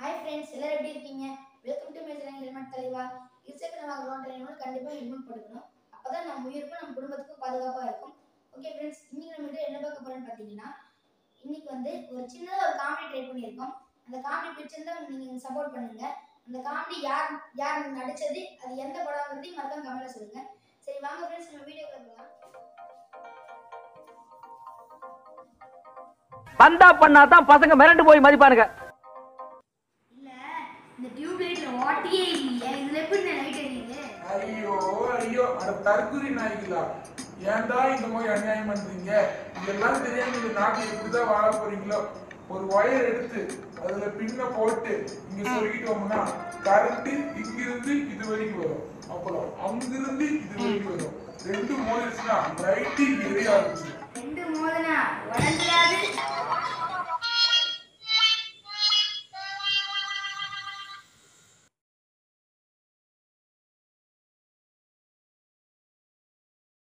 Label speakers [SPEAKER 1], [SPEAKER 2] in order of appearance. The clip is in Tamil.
[SPEAKER 1] ஹாய் ஃப்ரெண்ட்ஸ் எல்லாரும் எப்படி இருக்கீங்க welcome to my channel helmet தலைவா இருசக்கர வாகனம் ட்ரைனர் கண்டிப்பாக ஹெல்மெட் போட்டுக்கணும் அப்பதான் நம்ம உயிருக்கும் நம்ம குடும்பத்துக்கும் பாதுகாப்பாக இருக்கும் ஓகே ஃப்ரெண்ட்ஸ் இன்னைக்கு நம்ம வீடியோ என்ன பார்க்க போறோம்னு பார்த்தீங்கன்னா இன்னைக்கு வந்து ஒரு சின்னதாக ஒரு காமெடி ட்ரை பண்ணியிருக்கோம் அந்த காமெடி பிடிச்சிருந்தா நீங்கள் சப்போர்ட் பண்ணுங்க அந்த காமெடி யார் யார் நடிச்சது அது எந்த படங்கிறதையும் மறக்காம கமெண்ட்ல சொல்லுங்க சரி வாங்க ஃப்ரெண்ட்ஸ் நம்ம வீடியோ போகலாம்
[SPEAKER 2] பந்தா பண்ணா தான் பசங்க மிரண்டு போய் மதிப்பானுங்க
[SPEAKER 1] இல்ல இந்த டியூப் லைட்ல ஓட்டியே இல்லையே இதுல எப்படி லைட் எரியுது
[SPEAKER 3] ஐயோ ஐயோ அட தற்குறி நாய்களா ஏன்டா இந்த மாதிரி அநியாயம் பண்றீங்க இதெல்லாம் தெரியாம இந்த நாட்டில் எப்படிதான் வாழ போறீங்களோ ஒரு ஒயர் எடுத்து அதுல பின்ன போட்டு இங்க சொருகிட்டோம்னா கரண்ட் இங்கிருந்து இது வரைக்கும் வரும் அப்புறம் அங்கிருந்து இது வரைக்கும் வரும் ரெண்டு மோதிருச்சுன்னா லைட்டு எரிய ஆரம்பிச்சிடும்
[SPEAKER 1] ரெண்டு மோதனா உடஞ்சிடாது